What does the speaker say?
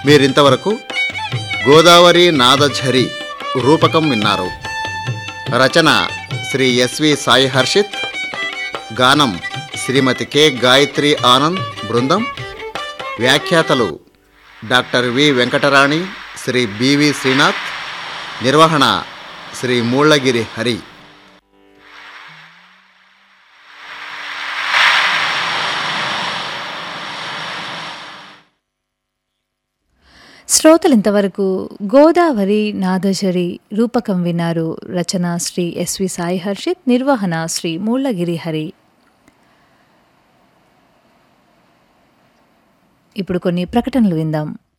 మీరింతవరకు గోదావరి నాదఝరి రూపకం విన్నారు రచన శ్రీ ఎస్వి సాయి హర్షిత్ గానం శ్రీమతి కె గాయత్రి ఆనంద్ బృందం వ్యాఖ్యాతలు doctor V Venkatarani Shri BV Srinath నిర్వహణ శ్రీ మూళ్ళగిరి హరి శ్రోతలింతవరకు గోదావరి నాదశరి రూపకం విన్నారు రచన శ్రీ ఎస్వి సాయి హర్షిత్ నిర్వహణ శ్రీ మూళ్ళగిరి హరి ఇప్పుడు కొన్ని ప్రకటనలు విందాం